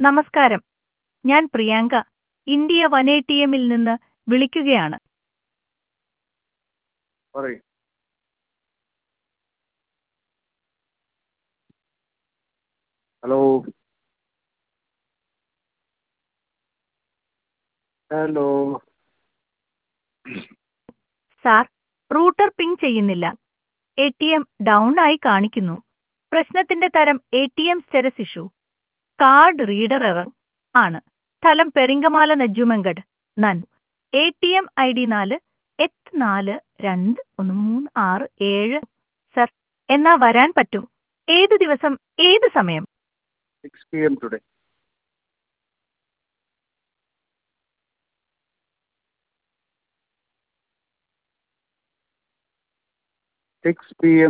നമസ്കാരം ഞാൻ Priyanka India one A T എമ്മിൽ നിന്ന് വിളിക്കുകയാണ് പറയ് hello hello sir router ping ചെയ്യുന്നില്ല എ ടി എം ഡൗൺ ആയി കാണിക്കുന്നു പ്രശ്നത്തിന്റെ തരം A T M status issue card reader error ആണ് സ്ഥലം പെരിങ്കമാല നെജ്ജുമെങ്കഡ് നൻ A T M I D നാല് എട്ട് നാല് രണ്ട് ഒന്ന് മൂന്ന് ആറ് ഏഴ് സർ എന്നാ വരാൻ പറ്റും ഏത് ദിവസം ഏത് സമയം six P M today six P M